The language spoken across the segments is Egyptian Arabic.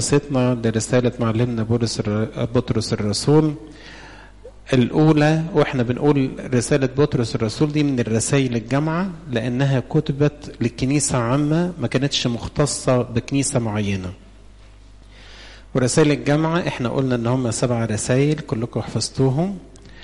دراستنا لرسالة معلمنا بولس بطرس الرسول الأولى وإحنا بنقول رسالة بطرس الرسول دي من الرسائل الجامعة لأنها كتبت للكنيسة عامة ما كانتش مختصة بكنيسة معينة ورسائل الجامعة إحنا قلنا إن هم سبع رسائل كلكم حفظتوهم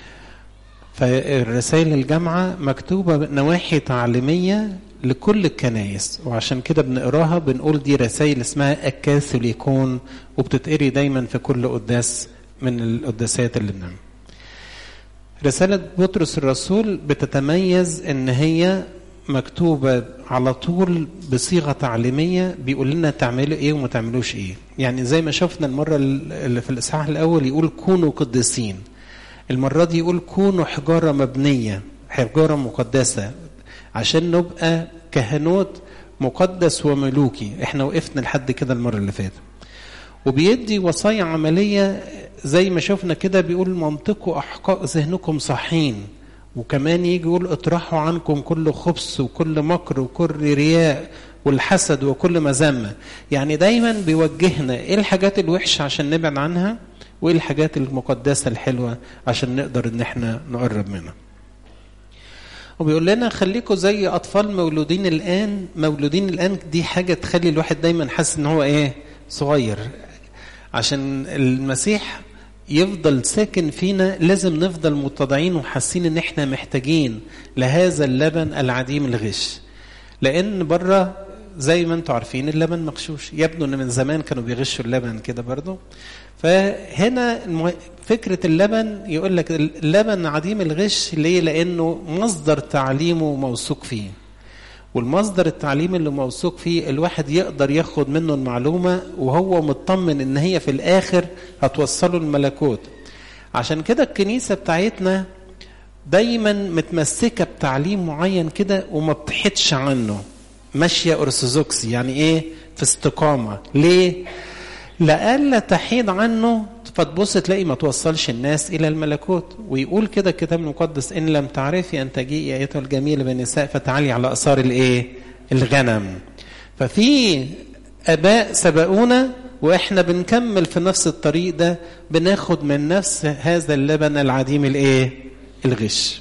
فالرسائل الجامعة مكتوبة نواحي تعليمية لكل الكنايس وعشان كده بنقراها بنقول دي رسائل اسمها الكاثوليكون وبتتقري دايما في كل قداس من القداسات اللي بنعمل رسالة بطرس الرسول بتتميز ان هي مكتوبة على طول بصيغة تعليمية بيقول لنا تعملوا ايه وما تعملوش ايه يعني زي ما شفنا المرة اللي في الإصحاح الأول يقول كونوا قديسين المرة دي يقول كونوا حجارة مبنية حجارة مقدسة عشان نبقى كهنوت مقدس وملوكي احنا وقفنا لحد كده المرة اللي فاتت وبيدي وصايا عملية زي ما شفنا كده بيقول منطقوا أحقاء ذهنكم صحين وكمان يجي يقول اطرحوا عنكم كل خبث وكل مكر وكل رياء والحسد وكل مذمة يعني دايما بيوجهنا ايه الحاجات الوحشة عشان نبعد عنها وايه الحاجات المقدسة الحلوة عشان نقدر ان احنا نقرب منها وبيقول لنا خليكم زي اطفال مولودين الان مولودين الان دي حاجه تخلي الواحد دايما حاسس ان هو ايه صغير عشان المسيح يفضل ساكن فينا لازم نفضل متضعين وحاسين ان احنا محتاجين لهذا اللبن العديم الغش لان بره زي ما انتم عارفين اللبن مغشوش يبدو ان من زمان كانوا بيغشوا اللبن كده برضه فهنا فكرة اللبن يقول لك اللبن عديم الغش ليه؟ لأنه مصدر تعليمه موثوق فيه. والمصدر التعليم اللي موثوق فيه الواحد يقدر ياخد منه المعلومة وهو مطمن إن هي في الآخر هتوصله الملكوت. عشان كده الكنيسة بتاعتنا دايما متمسكة بتعليم معين كده وما بتحدش عنه. ماشية أرثوذكسي يعني إيه؟ في استقامة. ليه؟ لألا تحيد عنه فتبص تلاقي ما توصلش الناس إلى الملكوت ويقول كده الكتاب المقدس إن لم تعرفي أن تجيئي أيتها الجميلة بالنساء فتعالي على أثار الإيه؟ الغنم ففي آباء سبقونا وإحنا بنكمل في نفس الطريق ده بناخد من نفس هذا اللبن العديم الإيه؟ الغش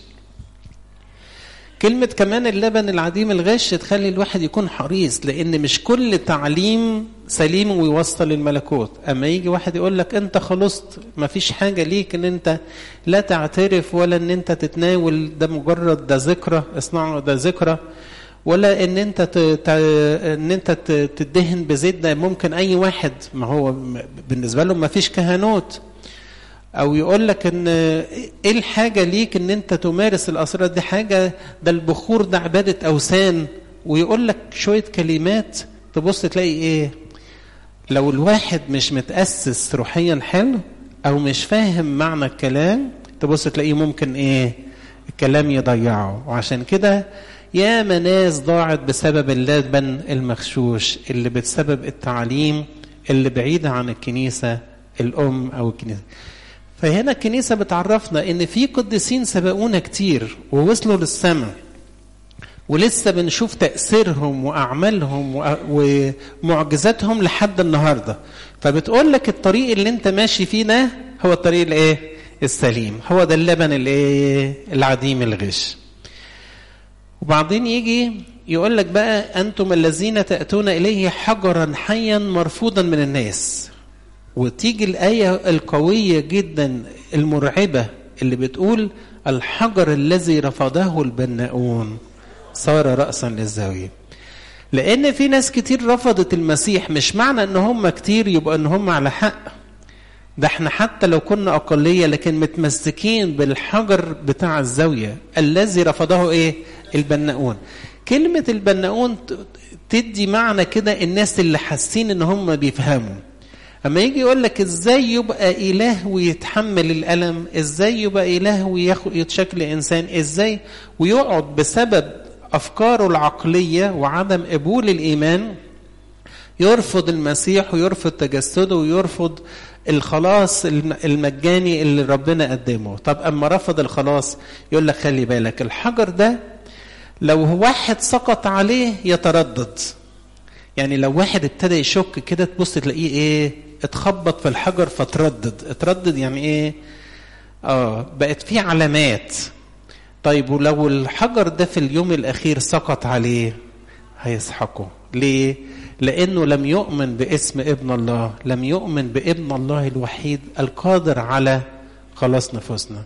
كلمة كمان اللبن العديم الغش تخلي الواحد يكون حريص لأن مش كل تعليم سليم ويوصل للملكوت أما يجي واحد يقول لك أنت خلصت ما فيش حاجة ليك أن أنت لا تعترف ولا أن أنت تتناول ده مجرد ده ذكرى اصنعوا ده ذكرى ولا ان انت ت... ان انت تدهن بزيت ده ممكن اي واحد ما هو بالنسبه له ما فيش كهنوت او يقول لك ان ايه الحاجه ليك ان انت تمارس الاسرار دي حاجه ده البخور ده عباده اوثان ويقول لك شويه كلمات تبص تلاقي ايه لو الواحد مش متاسس روحيا حلو او مش فاهم معنى الكلام تبص تلاقيه ممكن ايه الكلام يضيعه وعشان كده يا ناس ضاعت بسبب اللبن المغشوش اللي بسبب التعليم اللي بعيدة عن الكنيسة الأم أو الكنيسة فهنا الكنيسة بتعرفنا ان في قديسين سبقونا كتير ووصلوا للسماء ولسه بنشوف تأثيرهم وأعمالهم ومعجزاتهم لحد النهاردة فبتقول لك الطريق اللي انت ماشي فيه ده هو الطريق الايه السليم هو ده اللبن الايه العديم الغش وبعدين يجي يقول لك بقى انتم الذين تأتون اليه حجرا حيا مرفوضا من الناس وتيجي الآية القوية جدا المرعبة اللي بتقول الحجر الذي رفضه البناؤون صار رأسا للزاوية لأن في ناس كتير رفضت المسيح مش معنى ان هم كتير يبقى ان هم على حق ده احنا حتى لو كنا أقلية لكن متمسكين بالحجر بتاع الزاوية الذي رفضه ايه البناؤون كلمة البناؤون تدي معنى كده الناس اللي حاسين ان هم بيفهموا اما يجي يقول لك ازاي يبقى اله ويتحمل الالم ازاي يبقى اله ويتشكل انسان ازاي ويقعد بسبب افكاره العقليه وعدم قبول الايمان يرفض المسيح ويرفض تجسده ويرفض الخلاص المجاني اللي ربنا قدمه طب اما رفض الخلاص يقول لك خلي بالك الحجر ده لو واحد سقط عليه يتردد يعني لو واحد ابتدى يشك كده تبص تلاقيه ايه اتخبط في الحجر فتردد اتردد يعني ايه اه بقت في علامات طيب ولو الحجر ده في اليوم الاخير سقط عليه هيسحقه ليه لانه لم يؤمن باسم ابن الله لم يؤمن بابن الله الوحيد القادر على خلاص نفوسنا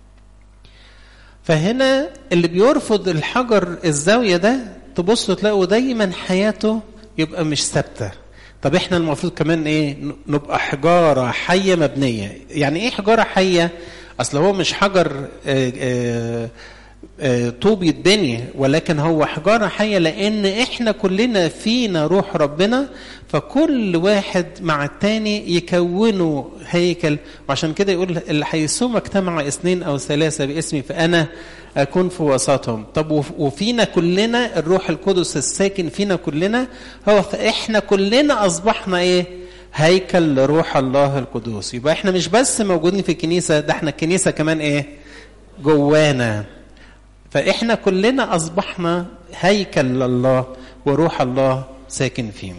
فهنا اللي بيرفض الحجر الزاويه ده تبصوا تلاقوا دايما حياته يبقى مش ثابته طب احنا المفروض كمان ايه نبقى حجاره حيه مبنيه يعني ايه حجاره حيه اصل هو مش حجر آآ آآ آآ طوب يتبني ولكن هو حجاره حيه لان احنا كلنا فينا روح ربنا فكل واحد مع التاني يكونوا هيكل وعشان كده يقول اللي حيثما اجتمع اثنين او ثلاثه باسمي فانا اكون في وسطهم طب وفينا كلنا الروح القدس الساكن فينا كلنا هو فاحنا كلنا اصبحنا ايه هيكل لروح الله القدوس يبقى احنا مش بس موجودين في الكنيسه ده احنا الكنيسه كمان ايه جوانا فاحنا كلنا اصبحنا هيكل لله وروح الله ساكن فينا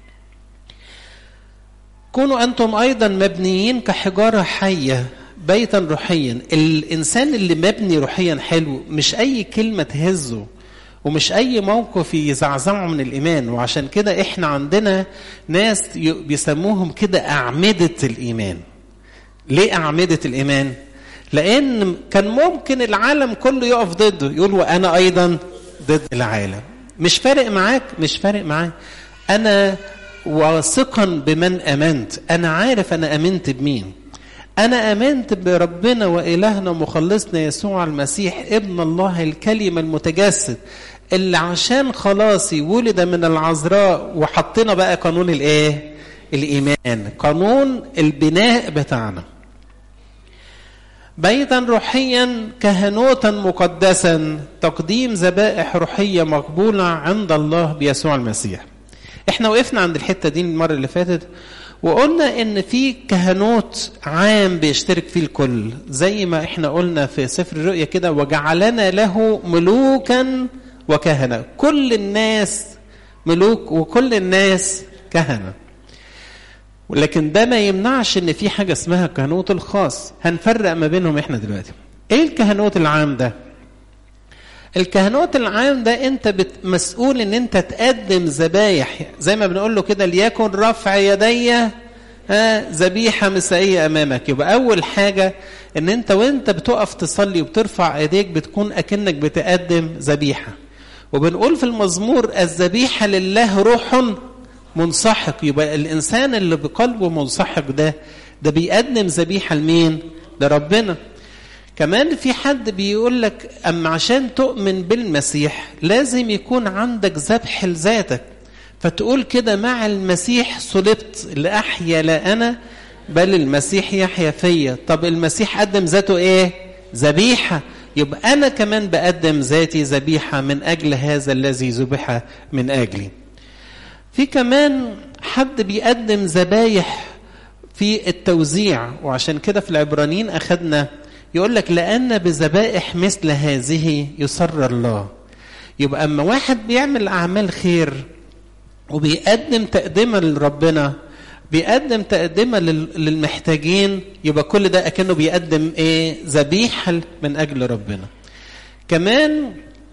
كونوا انتم ايضا مبنيين كحجاره حيه بيتا روحيا الانسان اللي مبني روحيا حلو مش اي كلمه تهزه ومش اي موقف يزعزعه من الايمان وعشان كده احنا عندنا ناس بيسموهم كده اعمده الايمان ليه اعمده الايمان لان كان ممكن العالم كله يقف ضده يقول وانا ايضا ضد العالم مش فارق معاك مش فارق معاك انا واثقا بمن امنت انا عارف انا امنت بمين أنا آمنت بربنا وإلهنا ومخلصنا يسوع المسيح ابن الله الكلمة المتجسد اللي عشان خلاصي ولد من العذراء وحطينا بقى قانون الإيه؟ الإيمان قانون البناء بتاعنا بيتا روحيا كهنوتا مقدسا تقديم ذبائح روحية مقبولة عند الله بيسوع المسيح احنا وقفنا عند الحتة دي المرة اللي فاتت وقلنا ان في كهنوت عام بيشترك فيه الكل زي ما احنا قلنا في سفر الرؤيا كده وجعلنا له ملوكا وكهنة كل الناس ملوك وكل الناس كهنة ولكن ده ما يمنعش ان في حاجة اسمها الكهنوت الخاص هنفرق ما بينهم احنا دلوقتي ايه الكهنوت العام ده الكهنوت العام ده انت مسؤول ان انت تقدم ذبايح زي ما بنقول له كده ليكن رفع يدي ذبيحة مسائية أمامك يبقى أول حاجة إن أنت وأنت بتقف تصلي وبترفع إيديك بتكون أكنك بتقدم ذبيحة وبنقول في المزمور الذبيحة لله روح منسحق يبقى الإنسان اللي بقلبه منسحق ده ده بيقدم ذبيحة لمين؟ لربنا كمان في حد بيقول لك أما عشان تؤمن بالمسيح لازم يكون عندك ذبح لذاتك فتقول كده مع المسيح صلبت لأحيا لا أنا بل المسيح يحيا فيا طب المسيح قدم ذاته إيه ذبيحة يبقى أنا كمان بقدم ذاتي ذبيحة من أجل هذا الذي ذبح من أجلي في كمان حد بيقدم ذبايح في التوزيع وعشان كده في العبرانيين أخذنا يقول لك لأن بذبائح مثل هذه يسر الله يبقى أما واحد بيعمل أعمال خير وبيقدم تقدمة لربنا بيقدم تقدمة للمحتاجين يبقى كل ده أكنه بيقدم إيه ذبيحة من أجل ربنا كمان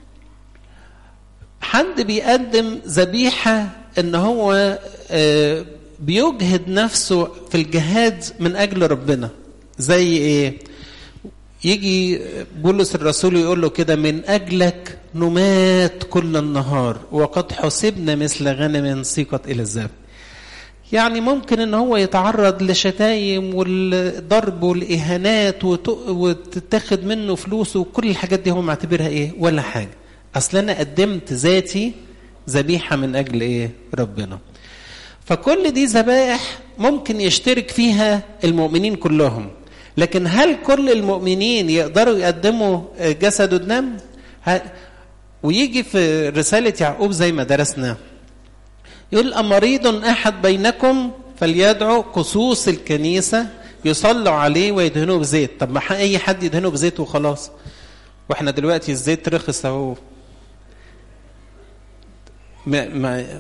حد بيقدم ذبيحة إن هو آه بيجهد نفسه في الجهاد من أجل ربنا زي إيه يجي بولس الرسول يقول له كده من أجلك نمات كل النهار وقد حسبنا مثل غنم سيقت إلى الذبح يعني ممكن ان هو يتعرض لشتايم والضرب والاهانات وتتاخد منه فلوس وكل الحاجات دي هو معتبرها ايه ولا حاجه اصل انا قدمت ذاتي ذبيحه من اجل ايه ربنا فكل دي ذبائح ممكن يشترك فيها المؤمنين كلهم لكن هل كل المؤمنين يقدروا يقدموا جسد ودم ويجي في رسالة يعقوب زي ما درسنا يقول أمريض أحد بينكم فليدعو قصوص الكنيسة يصلوا عليه ويدهنوه بزيت طب ما أي حد يدهنه بزيت وخلاص واحنا دلوقتي الزيت رخص اهو ما, ما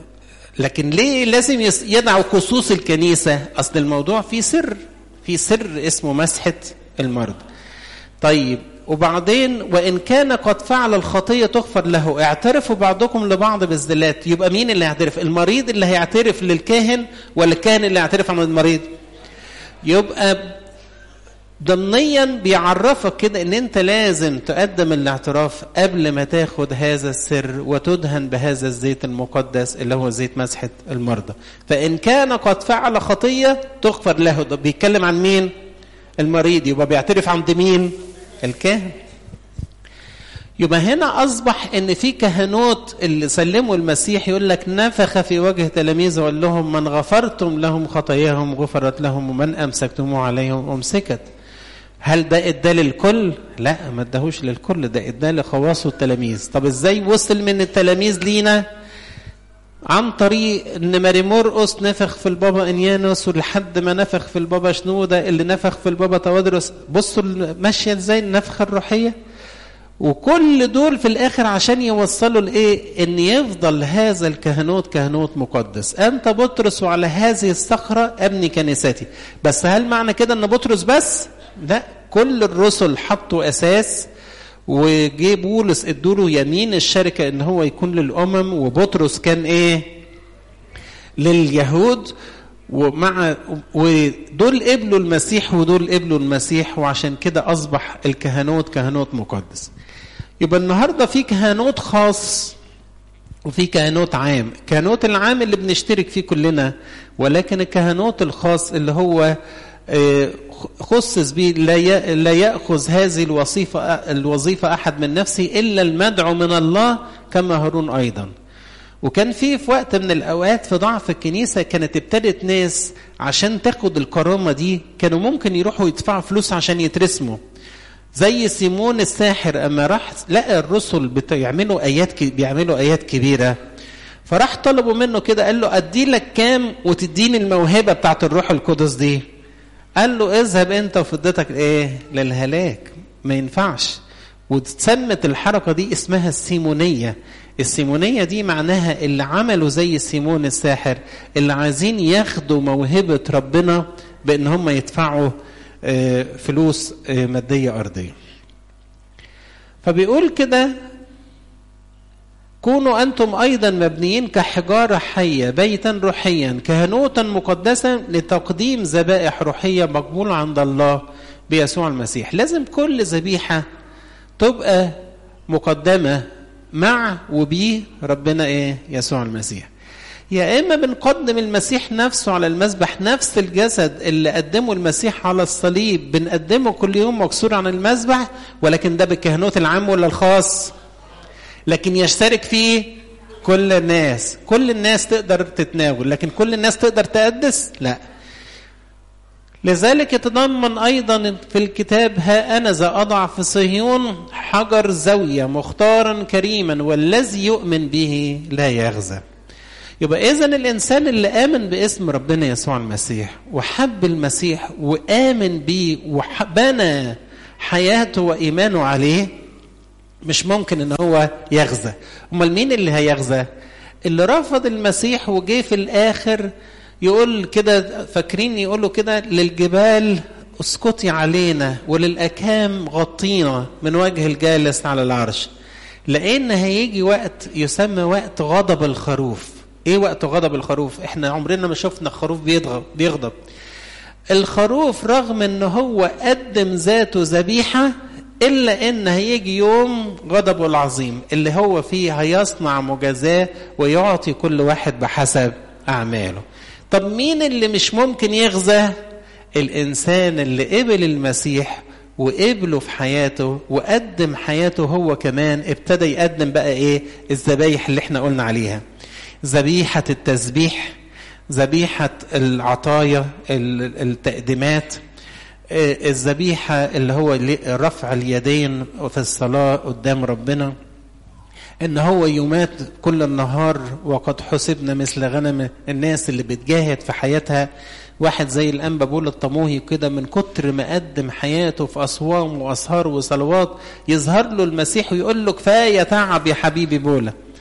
لكن ليه لازم يدعوا خصوص الكنيسة أصل الموضوع فيه سر في سر اسمه مسحة المرض طيب وبعدين وإن كان قد فعل الخطية تغفر له اعترفوا بعضكم لبعض بالذلات يبقى مين اللي هيعترف المريض اللي هيعترف للكاهن ولا الكاهن اللي هيعترف عن المريض يبقى ضمنيا بيعرفك كده ان انت لازم تقدم الاعتراف قبل ما تاخد هذا السر وتدهن بهذا الزيت المقدس اللي هو زيت مسحة المرضى فان كان قد فعل خطية تغفر له ده بيتكلم عن مين المريض يبقى بيعترف عند مين الكاهن يبقى هنا اصبح ان في كهنوت اللي سلموا المسيح يقول لك نفخ في وجه تلاميذه وقال لهم من غفرتم لهم خطاياهم غفرت لهم ومن امسكتموه عليهم امسكت هل ده اداه للكل؟ لا ما اداهوش للكل ده اداه لخواص التلاميذ طب ازاي وصل من التلاميذ لينا عن طريق ان ماري مرقس نفخ في البابا انيانوس ولحد ما نفخ في البابا شنوده اللي نفخ في البابا توادرس بصوا ماشيه ازاي النفخه الروحيه وكل دول في الاخر عشان يوصلوا لايه ان يفضل هذا الكهنوت كهنوت مقدس انت بطرس وعلى هذه الصخره ابني كنيستي بس هل معنى كده ان بطرس بس لا كل الرسل حطوا اساس وجي بولس ادوله يمين الشركه ان هو يكون للامم وبطرس كان ايه لليهود ومع ودول قبلوا المسيح ودول قبلوا المسيح وعشان كده اصبح الكهنوت كهنوت مقدس يبقى النهارده في كهنوت خاص وفي كهنوت عام كهنوت العام اللي بنشترك فيه كلنا ولكن الكهنوت الخاص اللي هو خصص به لا ياخذ هذه الوظيفه الوظيفه احد من نفسه الا المدعو من الله كما هارون ايضا وكان في في وقت من الاوقات في ضعف الكنيسه كانت ابتدت ناس عشان تاخد الكرامه دي كانوا ممكن يروحوا يدفعوا فلوس عشان يترسموا زي سيمون الساحر اما راح لقى الرسل بيعملوا ايات بيعملوا ايات كبيره فراح طلبوا منه كده قال له ادي لك كام وتديني الموهبه بتاعت الروح القدس دي قال له اذهب انت وفضتك ايه للهلاك ما ينفعش وتسمت الحركة دي اسمها السيمونية السيمونية دي معناها اللي عملوا زي سيمون الساحر اللي عايزين ياخدوا موهبة ربنا بان هم يدفعوا فلوس مادية أرضية فبيقول كده كونوا أنتم أيضا مبنيين كحجارة حية بيتا روحيا كهنوتا مقدسا لتقديم ذبائح روحية مقبولة عند الله بيسوع المسيح لازم كل ذبيحة تبقى مقدمة مع وبيه ربنا إيه يسوع المسيح يا إما بنقدم المسيح نفسه على المذبح نفس الجسد اللي قدمه المسيح على الصليب بنقدمه كل يوم مكسور عن المذبح ولكن ده بالكهنوت العام ولا الخاص لكن يشترك فيه كل الناس كل الناس تقدر تتناول لكن كل الناس تقدر تقدس لا لذلك يتضمن ايضا في الكتاب ها انا ذا اضع في صهيون حجر زاويه مختارا كريما والذي يؤمن به لا يغزى يبقى اذا الانسان اللي امن باسم ربنا يسوع المسيح وحب المسيح وامن بيه وبنى حياته وايمانه عليه مش ممكن ان هو يغزى امال مين اللي هيغزى اللي رفض المسيح وجه في الاخر يقول كده فاكرين يقولوا كده للجبال اسكتي علينا وللاكام غطينا من وجه الجالس على العرش لان هيجي وقت يسمى وقت غضب الخروف ايه وقت غضب الخروف احنا عمرنا ما شفنا خروف بيغضب بيغضب الخروف رغم ان هو قدم ذاته ذبيحه إلا إن هيجي يوم غضبه العظيم اللي هو فيه هيصنع مجازاة ويعطي كل واحد بحسب أعماله طب مين اللي مش ممكن يغزى الإنسان اللي قبل المسيح وقبله في حياته وقدم حياته هو كمان ابتدى يقدم بقى ايه الذبايح اللي احنا قلنا عليها ذبيحة التسبيح ذبيحة العطايا التقديمات الذبيحة اللي هو رفع اليدين في الصلاة قدام ربنا ان هو يمات كل النهار وقد حسبنا مثل غنم الناس اللي بتجاهد في حياتها واحد زي الانبا بول الطموهي كده من كتر ما قدم حياته في اصوام واسهار وصلوات يظهر له المسيح ويقول له كفايه تعب يا حبيبي بولا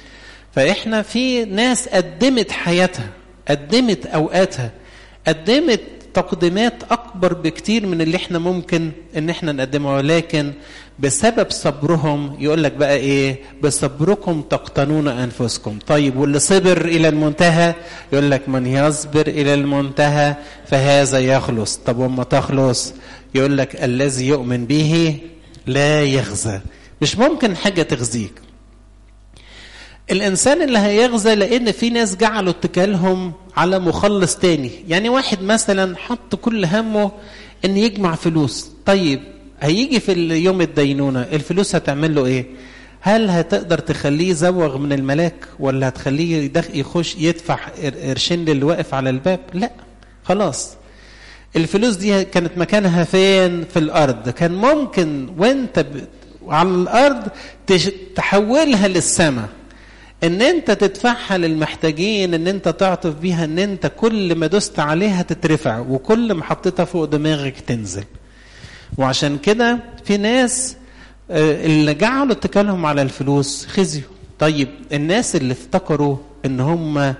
فاحنا في ناس قدمت حياتها قدمت اوقاتها قدمت تقديمات اكبر بكتير من اللي احنا ممكن ان احنا نقدمها ولكن بسبب صبرهم يقول لك بقى ايه بصبركم تقتنون انفسكم طيب واللي صبر الى المنتهى يقول لك من يصبر الى المنتهى فهذا يخلص طب وما تخلص يقول لك الذي يؤمن به لا يخزى مش ممكن حاجه تخزيك الانسان اللي هيغزى لان في ناس جعلوا اتكالهم على مخلص تاني يعني واحد مثلا حط كل همه ان يجمع فلوس طيب هيجي في يوم الدينونة الفلوس هتعمل له ايه هل هتقدر تخليه يزوغ من الملاك ولا هتخليه يخش يدفع قرشين للي واقف على الباب لا خلاص الفلوس دي كانت مكانها فين في الارض كان ممكن وانت ب... على الارض تحولها للسماء ان انت تدفعها للمحتاجين ان انت تعطف بيها ان انت كل ما دست عليها تترفع وكل ما حطيتها فوق دماغك تنزل وعشان كده في ناس اللي جعلوا اتكالهم على الفلوس خزيوا طيب الناس اللي افتكروا ان هم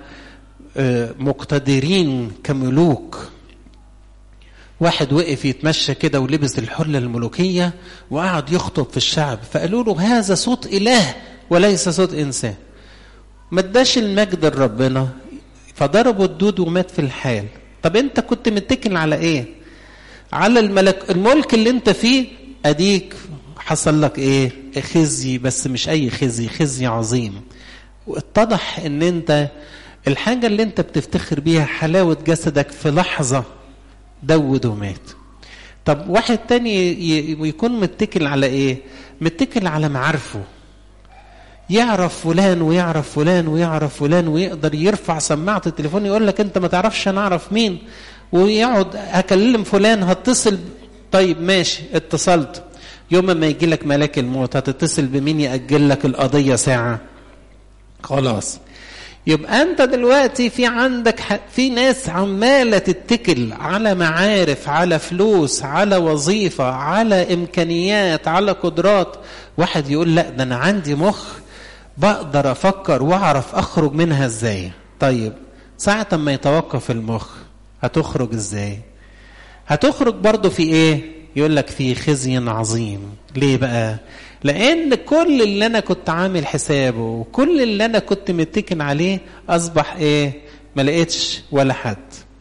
مقتدرين كملوك واحد وقف يتمشى كده ولبس الحلة الملوكية وقعد يخطب في الشعب فقالوا له هذا صوت إله وليس صوت إنسان ما اداش المجد لربنا فضربوا الدود ومات في الحال طب انت كنت متكل على ايه على الملك الملك اللي انت فيه اديك حصل لك ايه خزي بس مش اي خزي خزي عظيم واتضح ان انت الحاجة اللي انت بتفتخر بيها حلاوة جسدك في لحظة دود ومات طب واحد تاني يكون متكل على ايه متكل على معارفه يعرف فلان ويعرف فلان ويعرف فلان ويقدر يرفع سماعة التليفون يقول لك انت ما تعرفش انا اعرف مين ويقعد هكلم فلان هتصل طيب ماشي اتصلت يوم ما يجي لك ملاك الموت هتتصل بمين يأجل لك القضية ساعة خلاص يبقى انت دلوقتي في عندك في ناس عماله تتكل على معارف على فلوس على وظيفه على امكانيات على قدرات واحد يقول لا ده انا عندي مخ بقدر افكر واعرف اخرج منها ازاي طيب ساعة ما يتوقف المخ هتخرج ازاي هتخرج برضو في ايه يقول لك في خزي عظيم ليه بقى لان كل اللي انا كنت عامل حسابه وكل اللي انا كنت متكن عليه اصبح ايه ما لقيتش ولا حد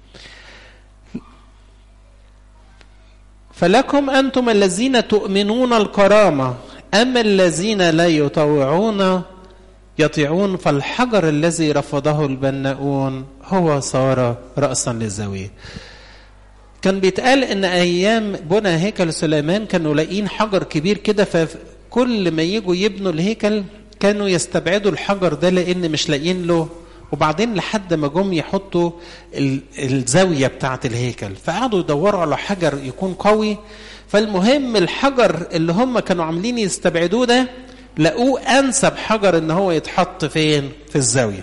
فلكم انتم الذين تؤمنون الكرامه اما الذين لا يطوعون يطيعون فالحجر الذي رفضه البناؤون هو صار راسا للزاويه كان بيتقال ان ايام بنى هيكل سليمان كانوا لاقيين حجر كبير كده فكل ما يجوا يبنوا الهيكل كانوا يستبعدوا الحجر ده لان مش لاقيين له وبعدين لحد ما جم يحطوا الزاويه بتاعه الهيكل فقعدوا يدوروا على حجر يكون قوي فالمهم الحجر اللي هم كانوا عاملين يستبعدوه ده لقوه انسب حجر ان هو يتحط فين في الزاويه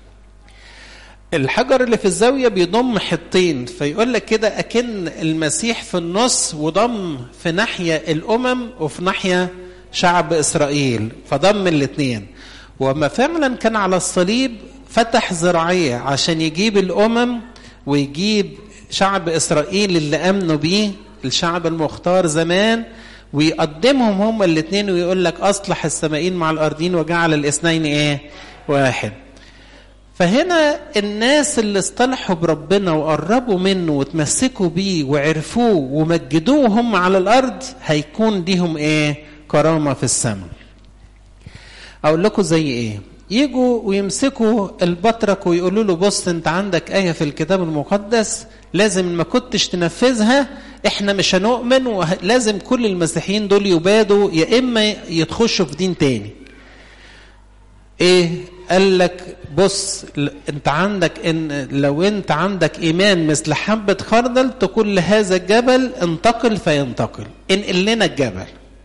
الحجر اللي في الزاوية بيضم حطين فيقول لك كده أكن المسيح في النص وضم في ناحية الأمم وفي ناحية شعب إسرائيل فضم الاثنين وما فعلا كان على الصليب فتح ذراعيه عشان يجيب الأمم ويجيب شعب إسرائيل اللي أمنوا بيه الشعب المختار زمان ويقدمهم هما الاثنين ويقول لك أصلح السمائين مع الأرضين وجعل الاثنين إيه واحد فهنا الناس اللي اصطلحوا بربنا وقربوا منه وتمسكوا بيه وعرفوه ومجدوه هم على الارض هيكون ليهم ايه كرامه في السماء اقول لكم زي ايه يجوا ويمسكوا البطرك ويقولوا له بص انت عندك ايه في الكتاب المقدس لازم ما كنتش تنفذها احنا مش هنؤمن ولازم كل المسيحيين دول يبادوا يا اما يتخشوا في دين تاني ايه قال لك بص انت عندك ان لو انت عندك ايمان مثل حبه خردل تقول لهذا الجبل انتقل فينتقل انقل لنا الجبل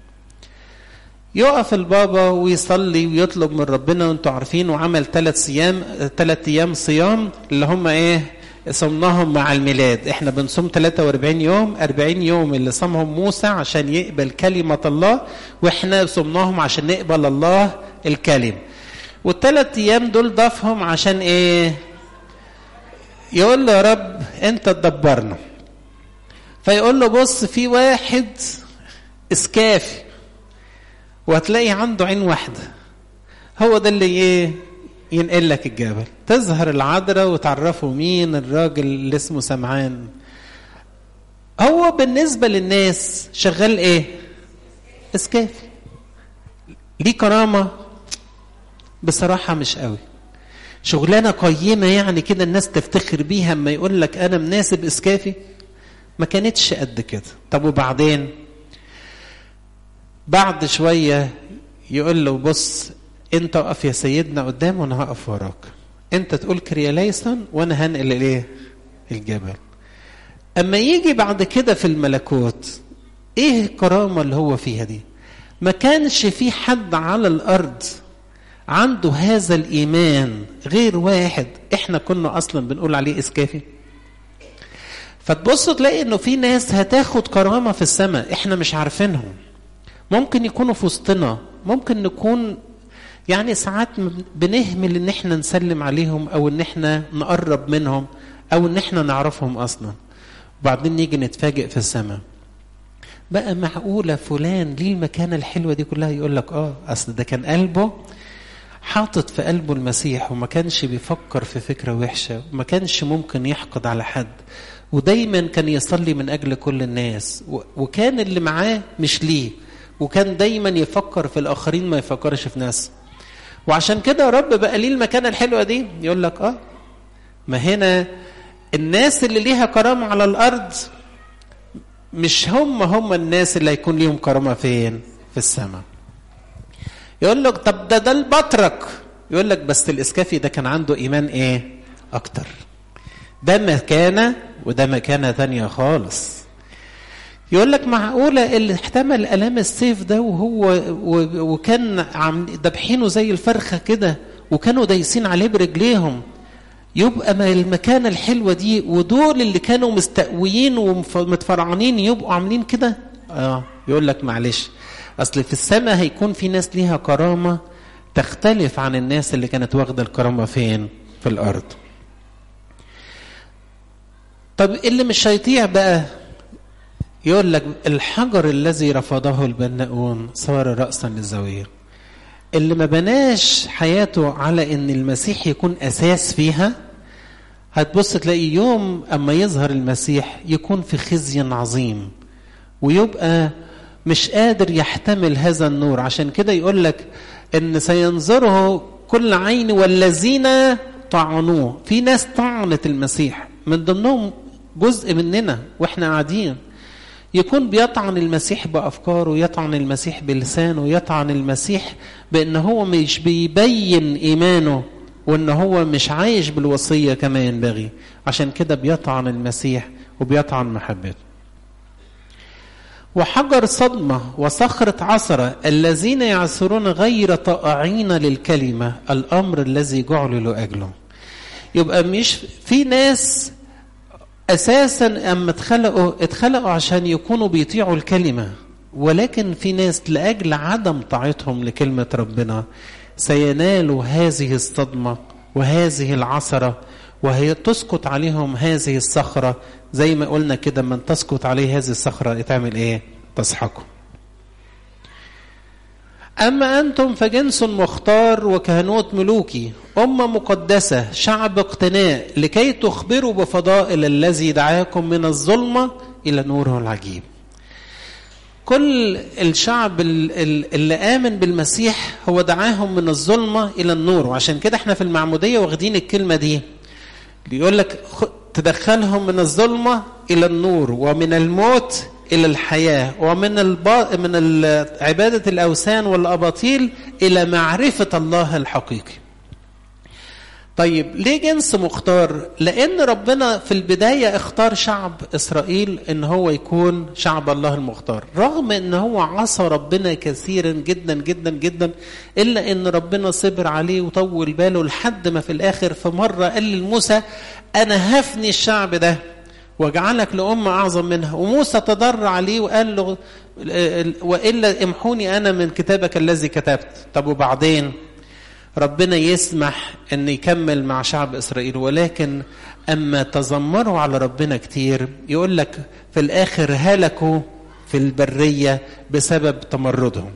يقف البابا ويصلي ويطلب من ربنا وانتوا عارفين وعمل ثلاث ايام ثلاث ايام صيام اللي هم ايه صمناهم مع الميلاد احنا بنصوم 43 يوم 40 يوم اللي صامهم موسى عشان يقبل كلمة الله واحنا صمناهم عشان نقبل الله الكلم والثلاث ايام دول ضافهم عشان ايه يقول له يا رب انت تدبرنا فيقول له بص في واحد اسكافي وهتلاقي عنده عين واحده هو ده اللي ايه ينقل لك الجبل تظهر العذراء وتعرفوا مين الراجل اللي اسمه سمعان هو بالنسبه للناس شغال ايه اسكافي ليه كرامه بصراحه مش قوي شغلانه قيمه يعني كده الناس تفتخر بيها اما يقول لك انا مناسب اسكافي ما كانتش قد كده طب وبعدين بعد شويه يقول له بص انت اقف يا سيدنا قدام وانا هقف وراك انت تقول كرياليسون وانا هنقل الايه الجبل اما يجي بعد كده في الملكوت ايه الكرامه اللي هو فيها دي ما كانش في حد على الارض عنده هذا الايمان غير واحد احنا كنا اصلا بنقول عليه اسكافي فتبص تلاقي انه في ناس هتاخد كرامه في السماء احنا مش عارفينهم ممكن يكونوا في وسطنا ممكن نكون يعني ساعات بنهمل ان احنا نسلم عليهم او ان احنا نقرب منهم او ان احنا نعرفهم اصلا وبعدين نيجي نتفاجئ في السماء بقى معقولة فلان ليه المكانة الحلوة دي كلها يقول لك اه اصل ده كان قلبه حاطط في قلبه المسيح وما كانش بيفكر في فكرة وحشة وما كانش ممكن يحقد على حد ودايما كان يصلي من أجل كل الناس وكان اللي معاه مش ليه وكان دايما يفكر في الآخرين ما يفكرش في ناس وعشان كده رب بقى ليه المكانة الحلوة دي يقول لك اه ما هنا الناس اللي ليها كرامة على الأرض مش هم هم الناس اللي هيكون ليهم كرامة فين في السماء يقول لك طب ده ده البطرك يقول لك بس الاسكافي ده كان عنده ايمان ايه اكتر ده مكانه وده مكانه ثانيه خالص يقول لك معقولة اللي احتمل ألام السيف ده وهو وكان عم دبحينه زي الفرخة كده وكانوا دايسين عليه برجليهم يبقى ما المكانة الحلوة دي ودول اللي كانوا مستقويين ومتفرعنين يبقوا عاملين كده اه يقول لك معلش اصل في السماء هيكون في ناس ليها كرامه تختلف عن الناس اللي كانت واخده الكرامه فين في الارض طب اللي مش هيطيع بقى يقول لك الحجر الذي رفضه البناؤون صار راسا للزاويه اللي ما بناش حياته على ان المسيح يكون اساس فيها هتبص تلاقي يوم اما يظهر المسيح يكون في خزي عظيم ويبقى مش قادر يحتمل هذا النور عشان كده يقول لك ان سينظره كل عين والذين طعنوه في ناس طعنت المسيح من ضمنهم جزء مننا واحنا قاعدين يكون بيطعن المسيح بافكاره يطعن المسيح بلسانه يطعن المسيح بان هو مش بيبين ايمانه وان هو مش عايش بالوصيه كما ينبغي عشان كده بيطعن المسيح وبيطعن محبته وحجر صدمة وصخرة عصرة الذين يعثرون غير طائعين للكلمة الأمر الذي جعل لأجله يبقى مش في ناس أساسا أما اتخلقوا اتخلقوا عشان يكونوا بيطيعوا الكلمة ولكن في ناس لأجل عدم طاعتهم لكلمة ربنا سينالوا هذه الصدمة وهذه العثرة وهي تسقط عليهم هذه الصخرة زي ما قلنا كده من تسقط عليه هذه الصخرة تعمل ايه تسحقه أما أنتم فجنس مختار وكهنوت ملوكي أمة مقدسة شعب اقتناء لكي تخبروا بفضائل الذي دعاكم من الظلمة إلى نوره العجيب كل الشعب اللي آمن بالمسيح هو دعاهم من الظلمة إلى النور وعشان كده احنا في المعمودية واخدين الكلمة دي بيقول لك تدخلهم من الظلمة إلى النور ومن الموت إلى الحياة ومن البا... من عبادة الأوثان والأباطيل إلى معرفة الله الحقيقي طيب ليه جنس مختار لأن ربنا في البداية اختار شعب إسرائيل إن هو يكون شعب الله المختار رغم إن هو عصى ربنا كثيرا جدا جدا جدا إلا إن ربنا صبر عليه وطول باله لحد ما في الآخر في مرة قال لموسى أنا هفني الشعب ده واجعلك لأمة أعظم منها وموسى تضر عليه وقال له وإلا امحوني أنا من كتابك الذي كتبت طب وبعدين ربنا يسمح ان يكمل مع شعب اسرائيل ولكن اما تذمروا على ربنا كتير يقول لك في الاخر هلكوا في البريه بسبب تمردهم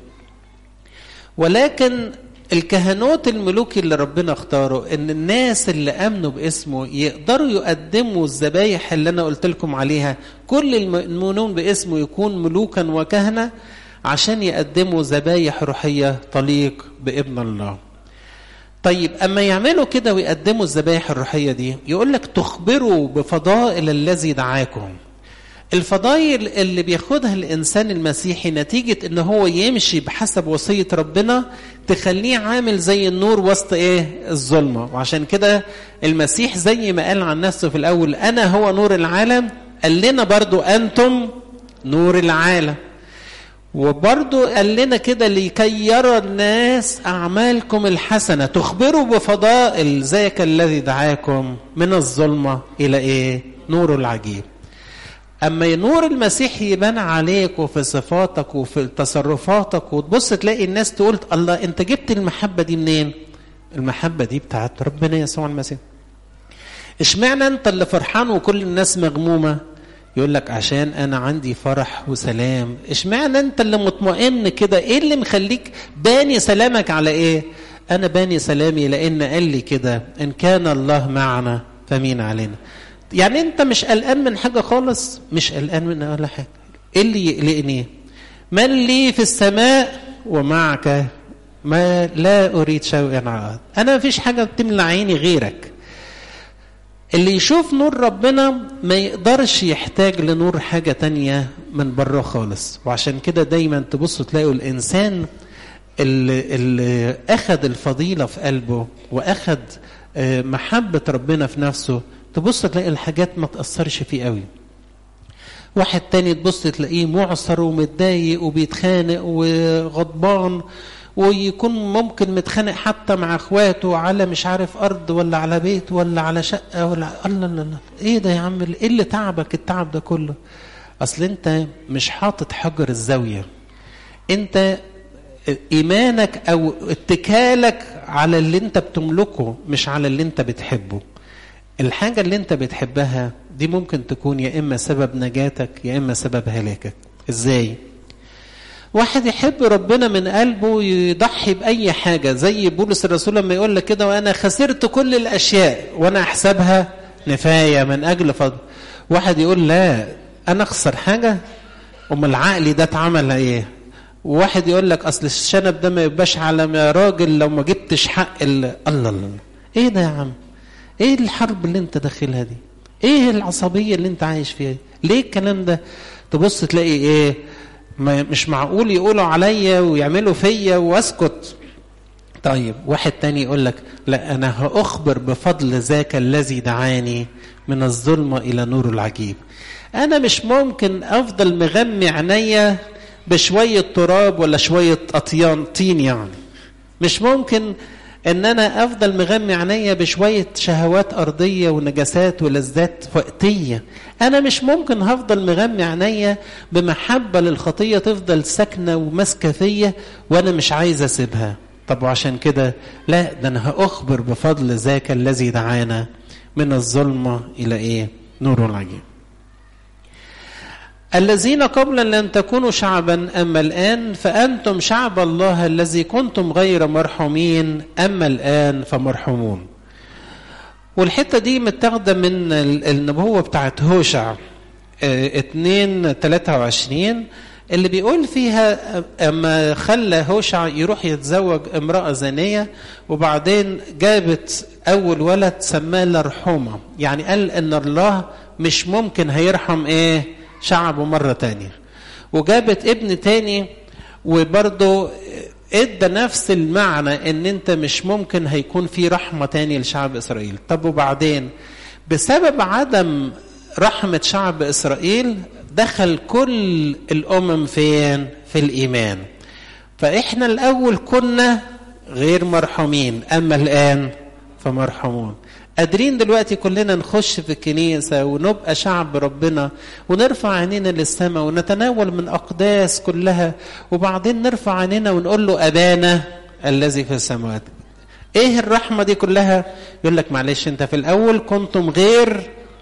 ولكن الكهنوت الملوكي اللي ربنا اختاره ان الناس اللي امنوا باسمه يقدروا يقدموا الذبايح اللي انا قلت لكم عليها كل المؤمنون باسمه يكون ملوكا وكهنه عشان يقدموا ذبايح روحيه تليق بابن الله طيب اما يعملوا كده ويقدموا الذبائح الروحيه دي يقول لك تخبروا بفضائل الذي دعاكم الفضائل اللي بياخدها الانسان المسيحي نتيجه ان هو يمشي بحسب وصيه ربنا تخليه عامل زي النور وسط ايه الظلمه وعشان كده المسيح زي ما قال عن نفسه في الاول انا هو نور العالم قال لنا برضو انتم نور العالم وبرضو قال لنا كده لكي يرى الناس أعمالكم الحسنة تخبروا بفضائل ذاك الذي دعاكم من الظلمة إلى إيه؟ نور العجيب أما نور المسيح يبان عليك وفي صفاتك وفي تصرفاتك وتبص تلاقي الناس تقول الله أنت جبت المحبة دي منين؟ المحبة دي بتاعت ربنا يسوع المسيح اشمعنى أنت اللي فرحان وكل الناس مغمومة؟ يقول لك عشان انا عندي فرح وسلام اشمعنى انت اللي مطمئن كده ايه اللي مخليك باني سلامك على ايه انا باني سلامي لان قال لي كده ان كان الله معنا فمين علينا يعني انت مش قلقان من حاجه خالص مش قلقان من ولا حاجه ايه اللي يقلقني من لي في السماء ومعك ما لا اريد شوقا عاد انا ما فيش حاجه بتملى عيني غيرك اللي يشوف نور ربنا ما يقدرش يحتاج لنور حاجة تانية من بره خالص وعشان كده دايما تبصوا تلاقوا الإنسان اللي, اللي أخذ الفضيلة في قلبه وأخذ محبة ربنا في نفسه تبص تلاقي الحاجات ما تأثرش فيه قوي واحد تاني تبص تلاقيه معصر ومتضايق وبيتخانق وغضبان ويكون ممكن متخانق حتى مع اخواته على مش عارف ارض ولا على بيت ولا على شقه ولا الله الله الله ايه ده يا عم ايه اللي تعبك التعب ده كله اصل انت مش حاطط حجر الزاويه انت ايمانك او اتكالك على اللي انت بتملكه مش على اللي انت بتحبه الحاجه اللي انت بتحبها دي ممكن تكون يا اما سبب نجاتك يا اما سبب هلاكك ازاي واحد يحب ربنا من قلبه يضحي بأي حاجة زي بولس الرسول لما يقول لك كده وأنا خسرت كل الأشياء وأنا أحسبها نفاية من أجل فضل واحد يقول لا أنا أخسر حاجة أم العقل ده اتعمل إيه وواحد يقول لك أصل الشنب ده ما يبقاش على يا راجل لو ما جبتش حق الله الله إيه ده يا عم إيه الحرب اللي أنت داخلها دي إيه العصبية اللي أنت عايش فيها ليه الكلام ده تبص تلاقي إيه ما مش معقول يقولوا عليا ويعملوا فيا واسكت طيب واحد تاني يقول لك لا انا هاخبر بفضل ذاك الذي دعاني من الظلمه الى نور العجيب انا مش ممكن افضل مغمي عينيا بشويه تراب ولا شويه اطيان طين يعني مش ممكن ان انا افضل مغمي عينيا بشويه شهوات ارضيه ونجاسات ولذات وقتيه انا مش ممكن هفضل مغمي عينيا بمحبه للخطيه تفضل ساكنه وماسكه فيا وانا مش عايز اسيبها طب وعشان كده لا ده انا هاخبر بفضل ذاك الذي دعانا من الظلمه الى ايه نور العجيب الذين قبلا لن تكونوا شعبا اما الان فانتم شعب الله الذي كنتم غير مرحومين اما الان فمرحومون والحته دي متاخده من النبوه بتاعت هوشع 2 23 اللي بيقول فيها اما خلى هوشع يروح يتزوج امراه زانيه وبعدين جابت اول ولد سماه لرحومه يعني قال ان الله مش ممكن هيرحم ايه شعبه مرة تانية وجابت ابن تاني وبرضه ادى نفس المعنى ان انت مش ممكن هيكون في رحمة تاني لشعب اسرائيل طب وبعدين بسبب عدم رحمة شعب اسرائيل دخل كل الامم فين في الايمان فاحنا الاول كنا غير مرحومين اما الان فمرحومون قادرين دلوقتي كلنا نخش في الكنيسة ونبقى شعب ربنا ونرفع عينينا للسماء ونتناول من أقداس كلها وبعدين نرفع عينينا ونقول له أبانا الذي في السماوات ايه الرحمة دي كلها يقول لك معلش انت في الاول كنتم غير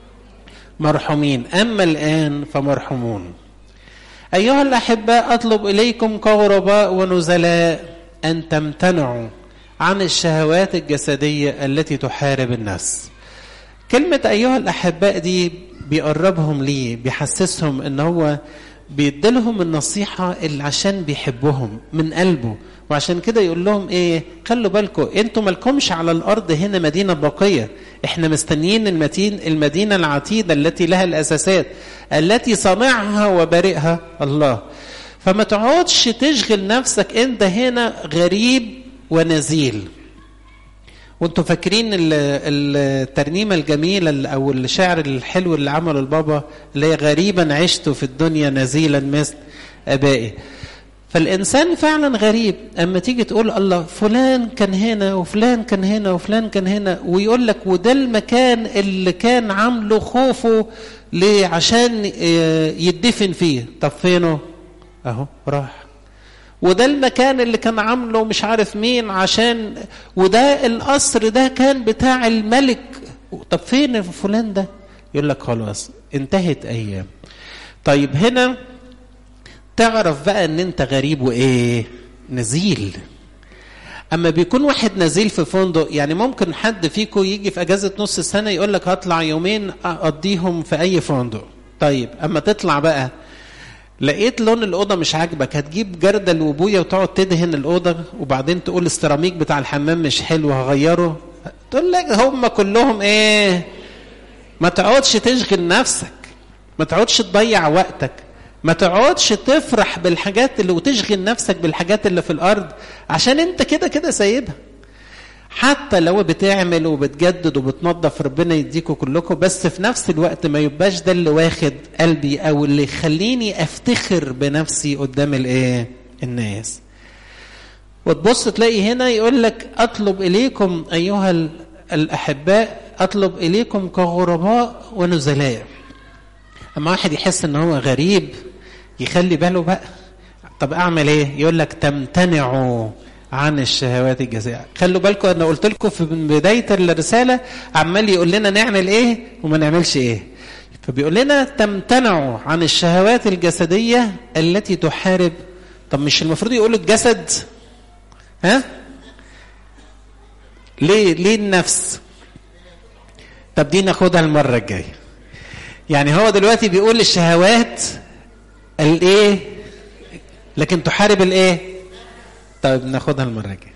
مرحومين اما الان فمرحومون ايها الاحباء اطلب اليكم كغرباء ونزلاء ان تمتنعوا عن الشهوات الجسدية التي تحارب النفس كلمة أيها الأحباء دي بيقربهم ليه بيحسسهم ان هو بيديلهم النصيحة اللي عشان بيحبهم من قلبه وعشان كده يقول لهم ايه خلوا بالكم انتوا مالكمش على الارض هنا مدينة باقية احنا مستنيين المتين المدينة العتيدة التي لها الاساسات التي صنعها وبارئها الله فما تقعدش تشغل نفسك انت هنا غريب ونزيل وانتوا فاكرين الترنيمة الجميلة او الشعر الحلو اللي عمله البابا اللي هي غريبا عشت في الدنيا نزيلا مثل ابائي فالإنسان فعلا غريب أما تيجي تقول الله فلان كان هنا وفلان كان هنا وفلان كان هنا ويقول لك وده المكان اللي كان عامله خوفه ليه عشان يدفن فيه طب فينه أهو راح وده المكان اللي كان عامله مش عارف مين عشان وده القصر ده كان بتاع الملك طب فين فلان ده يقول لك خلاص انتهت أيام طيب هنا تعرف بقى ان انت غريب وايه نزيل اما بيكون واحد نزيل في فندق يعني ممكن حد فيكم يجي في اجازه نص السنه يقول لك هطلع يومين اقضيهم في اي فندق طيب اما تطلع بقى لقيت لون الاوضه مش عاجبك هتجيب جردل وبويه وتقعد تدهن الاوضه وبعدين تقول السيراميك بتاع الحمام مش حلو هغيره تقول لك هم كلهم ايه ما تقعدش تشغل نفسك ما تقعدش تضيع وقتك ما تقعدش تفرح بالحاجات اللي وتشغل نفسك بالحاجات اللي في الارض عشان انت كده كده سايبها حتى لو بتعمل وبتجدد وبتنظف ربنا يديكوا كلكم بس في نفس الوقت ما يبقاش ده اللي واخد قلبي او اللي يخليني افتخر بنفسي قدام الايه الناس وتبص تلاقي هنا يقول لك اطلب اليكم ايها الاحباء اطلب اليكم كغرباء ونزلاء اما واحد يحس ان هو غريب يخلي باله بقى طب اعمل ايه يقول لك تمتنعوا عن الشهوات الجزائية خلوا بالكم انا قلت لكم في بدايه الرساله عمال يقول لنا نعمل ايه وما نعملش ايه فبيقول لنا تمتنعوا عن الشهوات الجسديه التي تحارب طب مش المفروض يقول الجسد ها ليه ليه النفس طب دي ناخدها المره الجايه يعني هو دلوقتي بيقول الشهوات الايه لكن تحارب الايه طيب ناخدها المره الجايه